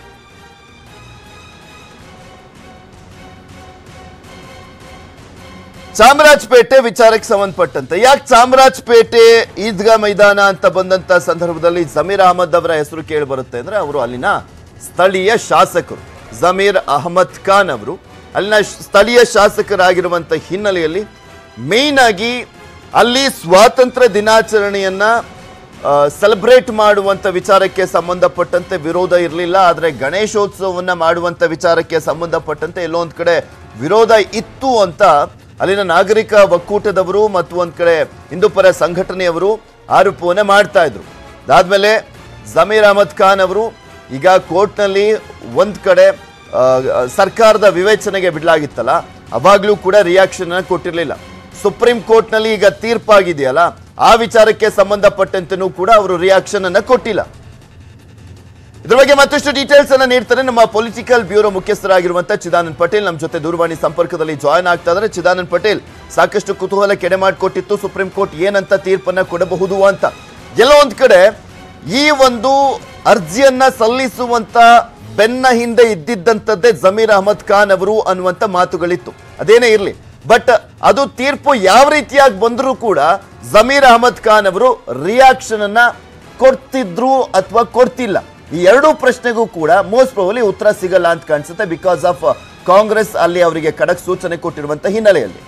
ಚಾಮರಾಜಪೇಟೆ ವಿಚಾರಕ್ಕೆ ಸಂಬಂಧಪಟ್ಟಂತೆ ಯಾಕೆ ಚಾಮರಾಜಪೇಟೆ ಈದ್ಗಾ ಮೈದಾನ ಅಂತ ಬಂದಂತ ಸಂದರ್ಭದಲ್ಲಿ ಜಮೀರ್ ಅಹಮದ್ ಅವರ ಹೆಸರು ಕೇಳಿ ಬರುತ್ತೆ ಅಂದ್ರೆ ಅವರು ಅಲ್ಲಿನ ಸ್ಥಳೀಯ ಶಾಸಕರು ಜಮೀರ್ ಅಹಮದ್ ಖಾನ್ ಅವರು ಅಲ್ಲಿನ ಶ್- ಸ್ಥಳೀಯ ಶಾಸಕರಾಗಿರುವಂತ ಹಿನ್ನೆಲೆಯಲ್ಲಿ ಮೇನ್ ಆಗಿ ಅಲ್ಲಿ ಸ್ವಾತಂತ್ರ್ಯ ದಿನಾಚರಣೆಯನ್ನ ಸೆಲೆಬ್ರೇಟ್ ಮಾಡುವಂತ ವಿಚಾರಕ್ಕೆ ಸಂಬಂಧಪಟ್ಟಂತೆ ವಿರೋಧ ಇರಲಿಲ್ಲ ಆದರೆ ಗಣೇಶೋತ್ಸವವನ್ನ ಮಾಡುವಂತ ವಿಚಾರಕ್ಕೆ ಸಂಬಂಧಪಟ್ಟಂತೆ ಎಲ್ಲೊಂದ್ ಕಡೆ ವಿರೋಧ ಇತ್ತು ಅಂತ ಅಲ್ಲಿನ ನಾಗರಿಕ ಒಕ್ಕೂಟದವರು ಮತ್ತು ಒಂದ್ ಕಡೆ ಹಿಂದೂಪರ ಸಂಘಟನೆಯವರು ಆರೋಪವನ್ನ ಮಾಡ್ತಾ ಇದ್ರು ಅದಾದ್ಮೇಲೆ ಜಮೀರ್ ಅಹಮದ್ ಖಾನ್ ಅವರು ಈಗ ಕೋರ್ಟ್ನಲ್ಲಿ ಒಂದ್ ಕಡೆ ಆ, ಸರ್ಕಾರದ ವಿವೇಚನೆಗೆ ಬಿಡಲಾಗಿತ್ತಲ್ಲ ಅವಾಗ್ಲೂ ಕೂಡ ರಿಯಾಕ್ಷನ್ ಕೊಟ್ಟಿರಲಿಲ್ಲ ಸುಪ್ರೀಂ ಕೋರ್ಟ್ನಲ್ಲಿ ಈಗ ತೀರ್ಪಾಗಿದೆಯಲ್ಲ ಆ ವಿಚಾರಕ್ಕೆ ಸಂಬಂಧಪಟ್ಟಂತೆನೂ ಕೂಡ ಅವರು ರಿಯಾಕ್ಷನ್ ಅನ್ನ ಕೊಟ್ಟಿಲ್ಲ ಇದ್ರ ಬಗ್ಗೆ ಮತ್ತಷ್ಟು ಡೀಟೇಲ್ಸ್ ಅನ್ನ ನೀಡ್ತಾರೆ ನಮ್ಮ ಪೊಲಿಟಿಕಲ್ ಬ್ಯೂರೋ ಮುಖ್ಯಸ್ಥರಾಗಿರುವಂತಹ ಚಿದಾನಂದ್ ಪಟೇಲ್ ನಮ್ಮ ಜೊತೆ ದೂರವಾಣಿ ಸಂಪರ್ಕದಲ್ಲಿ ಜಾಯ್ನ್ ಆಗ್ತಾ ಇದ್ದಾರೆ ಚಿದಾನಂದ್ ಪಟೇಲ್ ಸಾಕಷ್ಟು ಕುತೂಹಲ ಕೆಡೆ ಮಾಡಿಕೊಟ್ಟಿತ್ತು ಸುಪ್ರೀಂ ಕೋರ್ಟ್ ಏನಂತ ತೀರ್ಪನ್ನ ಕೊಡಬಹುದು ಅಂತ ಎಲ್ಲೋ ಒಂದ್ ಕಡೆ ಈ ಒಂದು ಅರ್ಜಿಯನ್ನ ಸಲ್ಲಿಸುವಂತ ಬೆನ್ನ ಹಿಂದೆ ಇದ್ದಿದ್ದಂಥದ್ದೇ ಜಮೀರ್ ಅಹಮದ್ ಖಾನ್ ಅವರು ಅನ್ನುವಂತ ಮಾತುಗಳಿತ್ತು ಅದೇನೇ ಇರಲಿ ಬಟ್ ಅದು ತೀರ್ಪು ಯಾವ ರೀತಿಯಾಗಿ ಬಂದರೂ ಕೂಡ ಜಮೀರ್ ಅಹಮದ್ ಖಾನ್ ಅವರು ರಿಯಾಕ್ಷನ್ ಅನ್ನ ಕೊಡ್ತಿದ್ರು ಅಥವಾ ಕೊಡ್ತಿಲ್ಲ ಈ ಎರಡೂ ಪ್ರಶ್ನೆಗೂ ಕೂಡ ಮೋಸ್ಟ್ ಪ್ರಾಬಲಿ ಉತ್ತರ ಸಿಗಲ್ಲ ಅಂತ ಕಾಣಿಸುತ್ತೆ ಬಿಕಾಸ್ ಆಫ್ ಕಾಂಗ್ರೆಸ್ ಅಲ್ಲಿ ಅವರಿಗೆ ಖಡಕ್ ಸೂಚನೆ ಕೊಟ್ಟಿರುವಂತ ಹಿನ್ನೆಲೆಯಲ್ಲಿ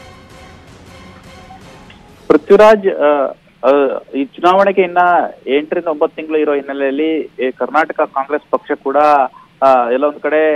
ಪೃಥ್ವಿರಾಜ್ ಆ, ಆ, ಈ ಚುನಾವಣೆಗೆ ಇನ್ನ ಎಂಟರಿಂದ ಒಂಬತ್ತು ತಿಂಗಳು ಇರೋ ಹಿನ್ನೆಲೆಯಲ್ಲಿ ಈ ಕರ್ನಾಟಕ ಕಾಂಗ್ರೆಸ್ ಪಕ್ಷ ಕೂಡ ಆ, ಎಲ್ಲ ಒಂದ್ ಕಡೆ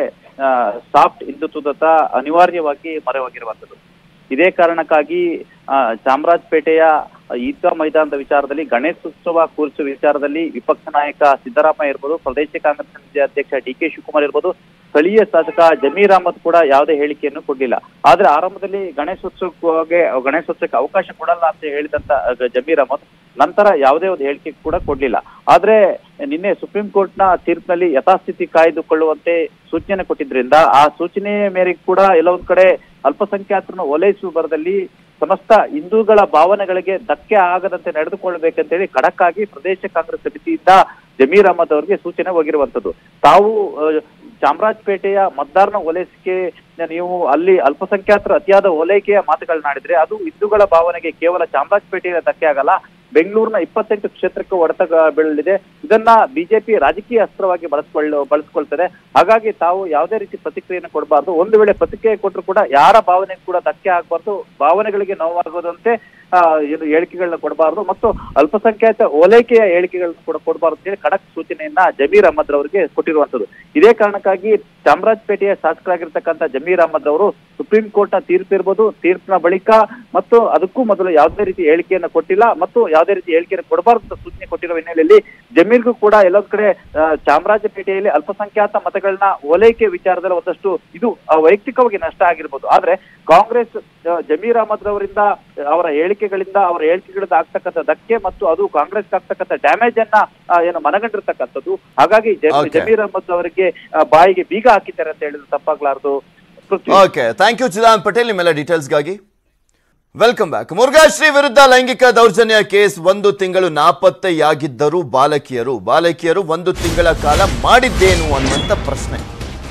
ಸಾಫ್ಟ್ ಹಿಂದುತ್ವದತ್ತ ಅನಿವಾರ್ಯವಾಗಿ ಮೊರೆ ಹೋಗಿರುವಂತದ್ದು ಇದೇ ಕಾರಣಕ್ಕಾಗಿ ಆ, ಚಾಮರಾಜಪೇಟೆಯ ಈದ್ಗಾ ಮೈದಾನದ ವಿಚಾರದಲ್ಲಿ ಗಣೇಶೋತ್ಸವ ಕೂರಿಸುವ ವಿಚಾರದಲ್ಲಿ ವಿಪಕ್ಷ ನಾಯಕ ಸಿದ್ದರಾಮಯ್ಯ ಇರ್ಬೋದು ಪ್ರದೇಶ ಕಾಂಗ್ರೆಸ್ ಸಮಿತಿ ಅಧ್ಯಕ್ಷ ಡಿ ಕೆ ಶಿವಕುಮಾರ್ ಇರ್ಬೋದು ಸ್ಥಳೀಯ ಶಾಸಕ ಜಮೀರ್ ಅಹಮದ್ ಕೂಡ ಯಾವುದೇ ಹೇಳಿಕೆಯನ್ನು ಕೊಡಲಿಲ್ಲ ಆದ್ರೆ ಆರಂಭದಲ್ಲಿ ಗಣೇಶೋತ್ಸವಕ್ಕೆ ಗಣೇಶೋತ್ಸವಕ್ಕೆ ಅವಕಾಶ ಕೊಡಲ್ಲ ಅಂತ ಹೇಳಿದಂತ ಅಹ್, ಜಮೀರ್ ಅಹಮದ್ ನಂತರ ಯಾವುದೇ ಒಂದು ಹೇಳಿಕೆ ಕೂಡ ಕೊಡ್ಲಿಲ್ಲ ಆದ್ರೆ ನಿನ್ನೆ ಸುಪ್ರೀಂ ಕೋರ್ಟ್ ನ ತೀರ್ಪಿನಲ್ಲಿ ಯಥಾಸ್ಥಿತಿ ಕಾಯ್ದುಕೊಳ್ಳುವಂತೆ ಸೂಚನೆ ಕೊಟ್ಟಿದ್ರಿಂದ ಆ ಸೂಚನೆಯ ಮೇರೆಗೆ ಕೂಡ ಎಲ್ಲ ಒಂದ್ ಕಡೆ ಅಲ್ಪಸಂಖ್ಯಾತರನ್ನು ಓಲೈಸುವ ಬರದಲ್ಲಿ ಸಮಸ್ತ ಹಿಂದೂಗಳ ಭಾವನೆಗಳಿಗೆ ಧಕ್ಕೆ ಆಗದಂತೆ ನಡೆದುಕೊಳ್ಳಬೇಕಂತೇಳಿ ಖಡಕ್ ಆಗಿ ಪ್ರದೇಶ ಕಾಂಗ್ರೆಸ್ ಸಮಿತಿಯಿಂದ ಜಮೀರ್ ಅಹಮದ್ ಅವರಿಗೆ ಸೂಚನೆ ಹೋಗಿರುವಂತದ್ದು ತಾವು ಅಹ್, ಚಾಮರಾಜಪೇಟೆಯ ಮತದಾರನ ಓಲೈಸಿಕೆ ನೀವು ಅಲ್ಲಿ ಅಲ್ಪಸಂಖ್ಯಾತರ ಅತಿಯಾದ ಓಲೈಕೆಯ ಮಾತುಗಳನ್ನಾಡಿದ್ರೆ ಅದು ಹಿಂದೂಗಳ ಭಾವನೆಗೆ ಕೇವಲ ಚಾಮರಾಜಪೇಟೆಯ ಧಕ್ಕೆ ಆಗಲ್ಲ ಬೆಂಗಳೂರಿನ ಇಪ್ಪತ್ತೆಂಟು ಕ್ಷೇತ್ರಕ್ಕೆ ಹೊಡೆತ ಬೀಳಲಿದೆ ಇದನ್ನ ಬಿಜೆಪಿ ರಾಜಕೀಯ ಅಸ್ತ್ರವಾಗಿ ಬಳಸ್ಕೊಳ್ಳ ಬಳಸ್ಕೊಳ್ತದೆ ಹಾಗಾಗಿ ತಾವು ಯಾವುದೇ ರೀತಿ ಪ್ರತಿಕ್ರಿಯೆಯನ್ನು ಕೊಡಬಾರ್ದು ಒಂದು ವೇಳೆ ಪ್ರತಿಕ್ರಿಯೆ ಕೊಟ್ಟರು ಕೂಡ ಯಾರ ಭಾವನೆಗೆ ಕೂಡ ಧಕ್ಕೆ ಆಗಬಾರ್ದು ಭಾವನೆಗಳಿಗೆ ನೋವಾಗೋದಂತೆ ಆ, ಏನು ಹೇಳಿಕೆಗಳನ್ನ ಕೊಡಬಾರ್ದು ಮತ್ತು ಅಲ್ಪಸಂಖ್ಯಾತ ಓಲೈಕೆಯ ಹೇಳಿಕೆಗಳನ್ನ ಕೂಡ ಕೊಡಬಾರ್ದು ಅಂತ ಹೇಳಿ ಖಡಕ್ ಸೂಚನೆಯನ್ನ ಜಮೀರ್ ಅಹಮದ್ ರವರಿಗೆ ಕೊಟ್ಟಿರುವಂತದ್ದು ಇದೇ ಕಾರಣಕ್ಕಾಗಿ ಚಾಮರಾಜಪೇಟೆಯ ಶಾಸಕರಾಗಿರ್ತಕ್ಕಂಥ ಜಮೀರ್ ಅಹಮದ್ ಅವರು ಸುಪ್ರೀಂ ಕೋರ್ಟ್ ನ ತೀರ್ಪು ಇರ್ಬೋದು ತೀರ್ಪಿನ ಬಳಿಕ ಮತ್ತು ಅದಕ್ಕೂ ಮೊದಲು ಯಾವುದೇ ರೀತಿ ಹೇಳಿಕೆಯನ್ನು ಕೊಟ್ಟಿಲ್ಲ ಮತ್ತು ಯಾವುದೇ ರೀತಿ ಹೇಳಿಕೆಯನ್ನು ಕೊಡಬಾರ್ದು ಅಂತ ಸೂಚನೆ ಕೊಟ್ಟಿರುವ ಹಿನ್ನೆಲೆಯಲ್ಲಿ ಜಮೀರ್ಗೂ ಕೂಡ ಎಲ್ಲೊಂದ್ ಕಡೆ ಆ, ಚಾಮರಾಜಪೇಟೆಯಲ್ಲಿ ಅಲ್ಪಸಂಖ್ಯಾತ ಮತಗಳನ್ನ ಓಲೈಕೆ ವಿಚಾರದಲ್ಲಿ ಒಂದಷ್ಟು ಇದು ಆ, ವೈಯಕ್ತಿಕವಾಗಿ ನಷ್ಟ ಆಗಿರ್ಬೋದು ಆದ್ರೆ ಕಾಂಗ್ರೆಸ್ ಆ, ಜಮೀರ್ ಅಹಮದ್ ರವರಿಂದ ಅವರ ಹೇಳಿಕೆಗಳಿಂದ ಅವರ ಹೇಳಿಕೆಗಳಿಂದ ಆಗ್ತಕ್ಕಂಥ ಧಕ್ಕೆ ಮತ್ತು ಅದು ಕಾಂಗ್ರೆಸ್ ಆಗ್ತಕ್ಕಂಥ ಡ್ಯಾಮೇಜ್ ಅನ್ನ ಆ, ಏನು ಮನಗಂಡಿರ್ತಕ್ಕಂಥದ್ದು ಹಾಗಾಗಿ ಜಮೀರ್ Okay. ಜಮೀರ್ ಅಹಮದ್ ಅವರಿಗೆ ಆ, ಬಾಯಿಗೆ ಬೀಗ ಹಾಕಿದ್ದಾರೆ ಅಂತ ಹೇಳಿದ್ರೆ ತಪ್ಪಾಗ್ಲಾರ್ದು Prithvi okay thank you Chidanand Patel ನಿಮ್ಮೆಲ್ಲ ಡೀಟೇಲ್ಸ್ಗಾಗಿ ವೆಲ್ಕಮ್ ಬ್ಯಾಕ್ ಮುರುಘಾಶ್ರೀ ವಿರುದ್ಧ ಲೈಂಗಿಕ ದೌರ್ಜನ್ಯ ಕೇಸ್ ಒಂದು ತಿಂಗಳು ನಾಪತ್ತೆಯಾಗಿದ್ದರು ಬಾಲಕಿಯರು ಬಾಲಕಿಯರು ಒಂದು ತಿಂಗಳ ಕಾಲ ಮಾಡಿದ್ದೇನು ಅನ್ನುವಂಥ ಪ್ರಶ್ನೆ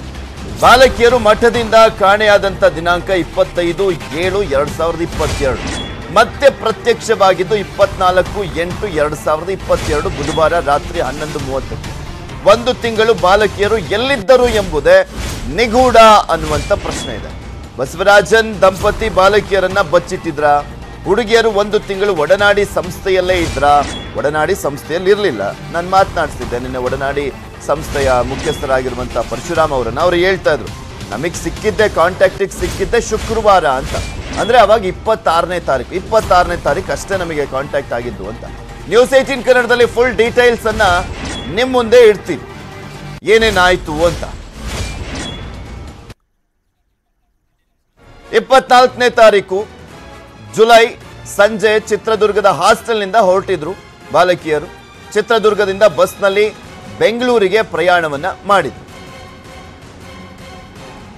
ಬಾಲಕಿಯರು ಮಠದಿಂದ ಕಾಣೆಯಾದಂಥ ದಿನಾಂಕ ಇಪ್ಪತ್ತೈದು ಏಳು ಎರಡ್ ಸಾವಿರದ ಇಪ್ಪತ್ತೆರಡು ಮತ್ತೆ ಪ್ರತ್ಯಕ್ಷವಾಗಿದ್ದು ಇಪ್ಪತ್ನಾಲ್ಕು ಎಂಟು ಎರಡ್ ಸಾವಿರದ ಇಪ್ಪತ್ತೆರಡು ಬುಧವಾರ ರಾತ್ರಿ ಹನ್ನೊಂದು ಮೂವತ್ತಕ್ಕೆ ಒಂದು ತಿಂಗಳು ಬಾಲಕಿಯರು ಎಲ್ಲಿದ್ದರು ಎಂಬುದೇ ನಿಗೂಢ ಅನ್ನುವಂಥ ಪ್ರಶ್ನೆ ಇದೆ ಬಸವರಾಜನ್ ದಂಪತಿ ಬಾಲಕಿಯರನ್ನ ಬಚ್ಚಿಟ್ಟಿದ್ರ ಹುಡುಗಿಯರು ಒಂದು ತಿಂಗಳು ಒಡನಾಡಿ ಸಂಸ್ಥೆಯಲ್ಲೇ ಇದ್ರ ಒಡನಾಡಿ ಸಂಸ್ಥೆಯಲ್ಲಿ ಇರಲಿಲ್ಲ ನಾನು ಮಾತನಾಡಿಸಿದ್ದೆ ನಿನ್ನೆ ಒಡನಾಡಿ ಸಂಸ್ಥೆಯ ಮುಖ್ಯಸ್ಥರಾಗಿರುವಂಥ ಪರಶುರಾಮ್ ಅವರನ್ನ ಅವ್ರು ಹೇಳ್ತಾ ಇದ್ರು ನಮಗೆ ಸಿಕ್ಕಿದ್ದೆ ಕಾಂಟ್ಯಾಕ್ಟಿಗೆ ಸಿಕ್ಕಿದ್ದೆ ಶುಕ್ರವಾರ ಅಂತ ಅಂದ್ರೆ ಅವಾಗ ಇಪ್ಪತ್ತಾರನೇ ತಾರೀಕು ಇಪ್ಪತ್ತಾರನೇ ತಾರೀಕು ಅಷ್ಟೇ ನಮಗೆ ಕಾಂಟ್ಯಾಕ್ಟ್ ಆಗಿದ್ದು ಅಂತ ನ್ಯೂಸ್ ಏಟೀನ್ ಕನ್ನಡದಲ್ಲಿ ಫುಲ್ ಡೀಟೇಲ್ಸ್ ಅನ್ನ ನಿಮ್ಮ ಮುಂದೆ ಇಡ್ತೀವಿ ಏನೇನಾಯ್ತು ಅಂತ ಇಪ್ಪತ್ನಾಲ್ಕನೇ ತಾರೀಕು ಜುಲೈ ಸಂಜೆ ಚಿತ್ರದುರ್ಗದ ಹಾಸ್ಟೆಲ್ನಿಂದ ಹೊರಟಿದ್ರು ಬಾಲಕಿಯರು ಚಿತ್ರದುರ್ಗದಿಂದ ಬಸ್ನಲ್ಲಿ ಬೆಂಗಳೂರಿಗೆ ಪ್ರಯಾಣವನ್ನ ಮಾಡಿದ್ರು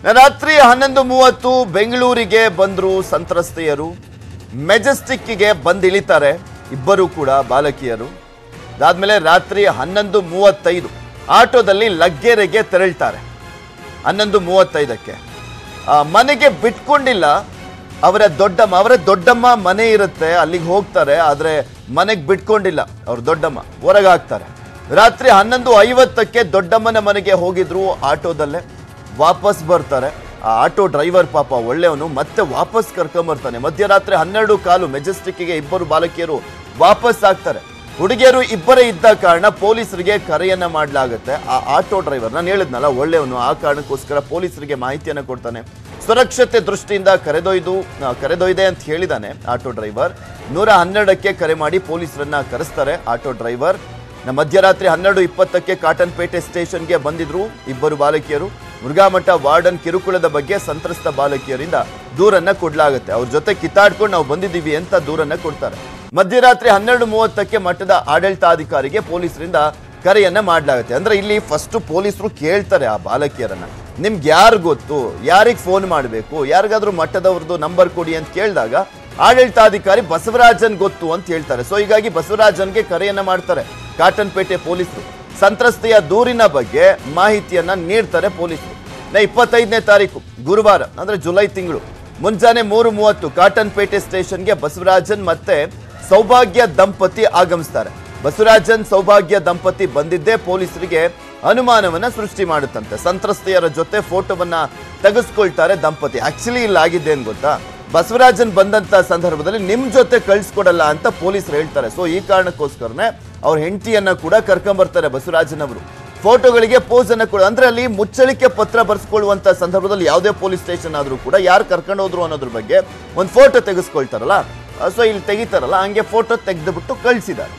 ರಾತ್ರಿ ಹನ್ನೊಂದು ಮೂವತ್ತು ಬೆಂಗಳೂರಿಗೆ ಬಂದ್ರು ಸಂತ್ರಸ್ತೆಯರು ಮೆಜೆಸ್ಟಿಕ್ಗೆ ಬಂದಿಳಿತಾರೆ ಇಬ್ಬರು ಕೂಡ ಬಾಲಕಿಯರು ಅದಾದ್ಮೇಲೆ ರಾತ್ರಿ ಹನ್ನೊಂದು ಮೂವತ್ತೈದು ಆಟೋದಲ್ಲಿ ಲಗ್ಗೆರೆಗೆ ತೆರಳ್ತಾರೆ ಹನ್ನೊಂದು ಮೂವತ್ತೈದಕ್ಕೆ ಆ, ಮನೆಗೆ ಬಿಟ್ಕೊಂಡಿಲ್ಲ ಅವರ ದೊಡ್ಡಮ್ಮ ಅವರ ದೊಡ್ಡಮ್ಮ ಮನೆ ಇರುತ್ತೆ ಅಲ್ಲಿಗೆ ಹೋಗ್ತಾರೆ ಆದರೆ ಮನೆಗೆ ಬಿಟ್ಕೊಂಡಿಲ್ಲ ಅವ್ರ ದೊಡ್ಡಮ್ಮ ಹೊರಗೆ ಹಾಕ್ತಾರೆ ರಾತ್ರಿ ಹನ್ನೊಂದು ಐವತ್ತಕ್ಕೆ ದೊಡ್ಡಮ್ಮನ ಮನೆಗೆ ಹೋಗಿದ್ರು ಆಟೋದಲ್ಲೇ ವಾಪಸ್ ಬರ್ತಾರೆ ಆ ಆಟೋ ಡ್ರೈವರ್ ಪಾಪ ಒಳ್ಳೆಯವನು ಮತ್ತೆ ವಾಪಸ್ ಕರ್ಕೊಂಬರ್ತಾನೆ ಮಧ್ಯರಾತ್ರಿ ಹನ್ನೆರಡು ಕಾಲು ಮೆಜೆಸ್ಟಿಕ್ಗೆ ಇಬ್ಬರು ಬಾಲಕಿಯರು ವಾಪಸ್ ಆಗ್ತಾರೆ ಹುಡುಗಿಯರು ಇಬ್ಬರೇ ಇದ್ದ ಕಾರಣ ಪೊಲೀಸರಿಗೆ ಕರೆಯನ್ನ ಮಾಡಲಾಗುತ್ತೆ ಆ ಆಟೋ ಡ್ರೈವರ್ ನಾನು ಹೇಳಿದ್ನಲ್ಲ ಒಳ್ಳೆಯವನು ಆ ಕಾರಣಕ್ಕೋಸ್ಕರ ಪೊಲೀಸರಿಗೆ ಮಾಹಿತಿಯನ್ನ ಕೊಡ್ತಾನೆ ಸುರಕ್ಷತೆ ದೃಷ್ಟಿಯಿಂದ ಕರೆದೊಯ್ದು ಆ, ಕರೆದೊಯ್ದೆ ಅಂತ ಹೇಳಿದಾನೆ ಆಟೋ ಡ್ರೈವರ್ ನೂರ ಹನ್ನೆರಡಕ್ಕೆ ಕರೆ ಮಾಡಿ ಪೊಲೀಸರನ್ನ ಕರೆಸ್ತಾರೆ ಆಟೋ ಡ್ರೈವರ್ ನ ಮಧ್ಯರಾತ್ರಿ ಹನ್ನೆರಡು ಇಪ್ಪತ್ತಕ್ಕೆ ಕಾಟನ್ಪೇಟೆ ಸ್ಟೇಷನ್ಗೆ ಬಂದಿದ್ರು ಇಬ್ಬರು ಬಾಲಕಿಯರು ಮುರುಘಾಮಠ ವಾರ್ಡನ್ ಕಿರುಕುಳದ ಬಗ್ಗೆ ಸಂತ್ರಸ್ತ ಬಾಲಕಿಯರಿಂದ ದೂರನ್ನ ಕೊಡ್ಲಾಗುತ್ತೆ ಅವ್ರ ಜೊತೆ ಕಿತ್ತಾಡ್ಕೊಂಡು ನಾವು ಬಂದಿದ್ದೀವಿ ಅಂತ ದೂರನ್ನ ಕೊಡ್ತಾರೆ ಮಧ್ಯರಾತ್ರಿ ಹನ್ನೆರಡು ಮೂವತ್ತಕ್ಕೆ ಮಠದ ಆಡಳಿತಾಧಿಕಾರಿಗೆ ಪೊಲೀಸರಿಂದ ಕರೆಯನ್ನ ಮಾಡಲಾಗುತ್ತೆ ಅಂದ್ರೆ ಇಲ್ಲಿ ಫಸ್ಟ್ ಪೊಲೀಸರು ಕೇಳ್ತಾರೆ ಆ ಬಾಲಕಿಯರನ್ನ ನಿಮ್ಗೆ ಯಾರು ಗೊತ್ತು ಯಾರಿಗೆ ಫೋನ್ ಮಾಡಬೇಕು ಯಾರಿಗಾದ್ರೂ ಮಠದವ್ರದ್ದು ನಂಬರ್ ಕೊಡಿ ಅಂತ ಕೇಳಿದಾಗ ಆಡಳಿತಾಧಿಕಾರಿ ಬಸವರಾಜನ್ ಗೊತ್ತು ಅಂತ ಹೇಳ್ತಾರೆ ಸೊ ಹೀಗಾಗಿ ಬಸವರಾಜನ್ಗೆ ಕರೆಯನ್ನ ಮಾಡ್ತಾರೆ ಕಾಟನ್ಪೇಟೆ ಪೊಲೀಸರು ಸಂತ್ರಸ್ತೆಯ ದೂರಿನ ಬಗ್ಗೆ ಮಾಹಿತಿಯನ್ನ ನೀಡ್ತಾರೆ ಪೊಲೀಸರು ನಾ ಇಪ್ಪತ್ತೈದನೇ ತಾರೀಕು ಗುರುವಾರ ಅಂದ್ರೆ ಜುಲೈ ತಿಂಗಳು ಮುಂಜಾನೆ ಮೂರು ಮೂವತ್ತು ಕಾಟನ್ಪೇಟೆ ಸ್ಟೇಷನ್ಗೆ ಬಸವರಾಜನ್ ಮತ್ತೆ ಸೌಭಾಗ್ಯ ದಂಪತಿ ಆಗಮಿಸ್ತಾರೆ ಬಸವರಾಜನ್ ಸೌಭಾಗ್ಯ ದಂಪತಿ ಬಂದಿದ್ದೇ ಪೊಲೀಸರಿಗೆ ಅನುಮಾನವನ್ನ ಸೃಷ್ಟಿ ಮಾಡುತ್ತಂತೆ ಸಂತ್ರಸ್ತೆಯರ ಜೊತೆ ಫೋಟೋವನ್ನ ತೆಗೆಸ್ಕೊಳ್ತಾರೆ ದಂಪತಿ ಆಕ್ಚುಲಿ ಇಲ್ಲಿ ಆಗಿದೆ ಏನ್ ಗೊತ್ತಾ ಬಸವರಾಜನ್ ಬಂದಂತ ಸಂದರ್ಭದಲ್ಲಿ ನಿಮ್ ಜೊತೆ ಕಳ್ಸಿಕೊಡಲ್ಲ ಅಂತ ಪೊಲೀಸರು ಹೇಳ್ತಾರೆ ಸೊ ಈ ಕಾರಣಕ್ಕೋಸ್ಕರನೇ ಅವ್ರ ಹೆಂಡತಿಯನ್ನ ಕೂಡ ಕರ್ಕೊಂಬರ್ತಾರೆ ಬಸವರಾಜನ್ ಅವರು ಫೋಟೋಗಳಿಗೆ ಪೋಸ್ ಅನ್ನ ಕೊಡ ಅಂದ್ರೆ ಅಲ್ಲಿ ಮುಚ್ಚಳಿಕೆ ಪತ್ರ ಬರ್ಸ್ಕೊಳ್ಳುವಂತ ಸಂದರ್ಭದಲ್ಲಿ ಯಾವುದೇ ಪೊಲೀಸ್ ಸ್ಟೇಷನ್ ಆದ್ರೂ ಕೂಡ ಯಾರು ಕರ್ಕೊಂಡು ಹೋದ್ರು ಅನ್ನೋದ್ರ ಬಗ್ಗೆ ಒಂದು ಫೋಟೋ ತೆಗೆಸ್ಕೊಳ್ತಾರಲ್ಲ ಸೊ ಇಲ್ಲಿ ತೆಗಿತಾರಲ್ಲ ಹಂಗೆ ಫೋಟೋ ತೆಗೆದುಬಿಟ್ಟು ಕಳಿಸಿದ್ದಾರೆ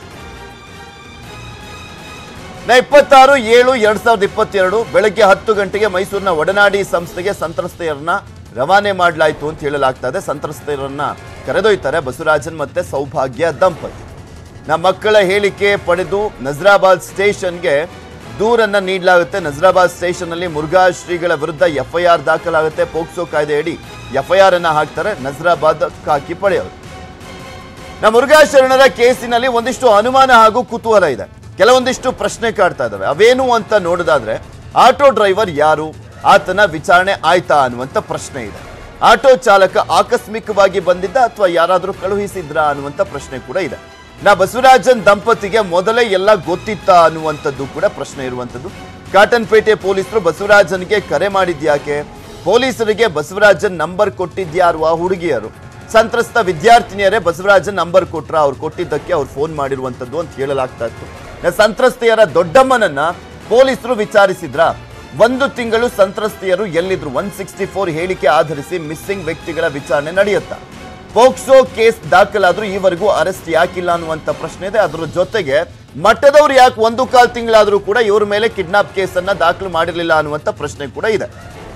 ನಾ ಇಪ್ಪತ್ತಾರು ಏಳು ಎರಡ್ ಸಾವಿರದ ಇಪ್ಪತ್ತೆರಡು ಬೆಳಗ್ಗೆ ಹತ್ತು ಗಂಟೆಗೆ ಮೈಸೂರಿನ ಒಡನಾಡಿ ಸಂಸ್ಥೆಗೆ ಸಂತ್ರಸ್ತೆಯರನ್ನ ರವಾನೆ ಮಾಡಲಾಯಿತು ಅಂತ ಹೇಳಲಾಗ್ತಾ ಇದೆ ಸಂತ್ರಸ್ತೆಯರನ್ನ ಕರೆದೊಯ್ತಾರೆ ಬಸವರಾಜನ್ ಮತ್ತೆ ಸೌಭಾಗ್ಯ ದಂಪತಿ ನಮ್ಮ ಮಕ್ಕಳ ಹೇಳಿಕೆ ಪಡೆದು ನಜರಾಬಾದ್ ಸ್ಟೇಷನ್ಗೆ ದೂರನ್ನ ನೀಡಲಾಗುತ್ತೆ ನಜರಾಬಾದ್ ಸ್ಟೇಷನ್ ಅಲ್ಲಿ ಮುರುಘಾ ಶ್ರೀಗಳ ವಿರುದ್ಧ ಎಫ್ಐಆರ್ ದಾಖಲಾಗುತ್ತೆ ಪೋಕ್ಸೋ ಕಾಯ್ದೆಯಡಿ ಎಫ್ಐಆರ್ ಅನ್ನ ಹಾಕ್ತಾರೆ ನಜರಾಬಾದ್ ಕಾಕಿ ಪಡೆಯೋರು ನಮ್ಮ ಮುರುಘಾ ಶರಣರ ಕೇಸಿನಲ್ಲಿ ಒಂದಿಷ್ಟು ಅನುಮಾನ ಹಾಗೂ ಕುತೂಹಲ ಇದೆ ಕೆಲವೊಂದಿಷ್ಟು ಪ್ರಶ್ನೆ ಕಾಡ್ತಾ ಇದಾವೆ ಅವೇನು ಅಂತ ನೋಡೋದಾದ್ರೆ ಆಟೋ ಡ್ರೈವರ್ ಯಾರು ಆತನ ವಿಚಾರಣೆ ಆಯ್ತಾ ಅನ್ನುವಂತ ಪ್ರಶ್ನೆ ಇದೆ ಆಟೋ ಚಾಲಕ ಆಕಸ್ಮಿಕವಾಗಿ ಬಂದಿದ್ದ ಅಥವಾ ಯಾರಾದರೂ ಕಳುಹಿಸಿದ್ರಾ ಅನ್ನುವಂತ ಪ್ರಶ್ನೆ ಕೂಡ ಇದೆ ನಾ ಬಸವರಾಜನ್ ದಂಪತಿಗೆ ಮೊದಲೇ ಎಲ್ಲ ಗೊತ್ತಿತ್ತಾ ಅನ್ನುವಂಥದ್ದು ಕೂಡ ಪ್ರಶ್ನೆ ಇರುವಂಥದ್ದು ಕಾಟನ್ಪೇಟೆ ಪೊಲೀಸರು ಬಸವರಾಜನ್ಗೆ ಕರೆ ಮಾಡಿದ್ಯಾಕೆ ಪೊಲೀಸರಿಗೆ ಬಸವರಾಜನ್ ನಂಬರ್ ಕೊಟ್ಟಿದ್ಯಾರು ಆ ಹುಡುಗಿಯರು ಸಂತ್ರಸ್ತ ವಿದ್ಯಾರ್ಥಿನಿಯರೇ ಬಸವರಾಜನ್ ನಂಬರ್ ಕೊಟ್ರ ಅವ್ರು ಕೊಟ್ಟಿದ್ದಕ್ಕೆ ಅವ್ರು ಫೋನ್ ಮಾಡಿರುವಂತದ್ದು ಅಂತ ಹೇಳಲಾಗ್ತಾ ಇತ್ತು ಇನ್ನು ಸಂತ್ರಸ್ತೆಯರ ದೊಡ್ಡಮ್ಮನನ್ನ ಪೊಲೀಸರು ವಿಚಾರಿಸಿದ್ರ ಒಂದು ತಿಂಗಳು ಸಂತ್ರಸ್ತೆಯರು ಎಲ್ಲಿದ್ರು ಒನ್ ಸಿಕ್ಸ್ಟಿ ಫೋರ್ ಹೇಳಿಕೆ ಆಧರಿಸಿ ಮಿಸ್ಸಿಂಗ್ ವ್ಯಕ್ತಿಗಳ ವಿಚಾರಣೆ ನಡೆಯುತ್ತಾ ಪೋಕ್ಸೋ ಕೇಸ್ ದಾಖಲಾದ್ರೂ ಈವರೆಗೂ ಅರೆಸ್ಟ್ ಯಾಕಿಲ್ಲ ಅನ್ನುವಂತ ಪ್ರಶ್ನೆ ಇದೆ ಅದರ ಜೊತೆಗೆ ಮಠದವ್ರು ಯಾಕೆ ಒಂದು ಕಾಲ್ ತಿಂಗಳಾದ್ರೂ ಕೂಡ ಇವ್ರ ಮೇಲೆ ಕಿಡ್ನಾಪ್ ಕೇಸನ್ನ ದಾಖಲು ಮಾಡಿರಲಿಲ್ಲ ಅನ್ನುವಂತ ಪ್ರಶ್ನೆ ಕೂಡ ಇದೆ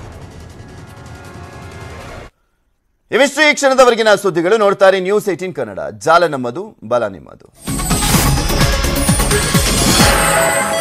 ಇವಿಷ್ಟು ಈ ಕ್ಷಣದವರೆಗಿನ ಸುದ್ದಿಗಳು ನೋಡ್ತಾರೆ ನ್ಯೂಸ್ ಏಟೀನ್ ಕನ್ನಡ ಜಾಲ ನಮ್ಮದು ಬಲ ನಿಮ್ಮದು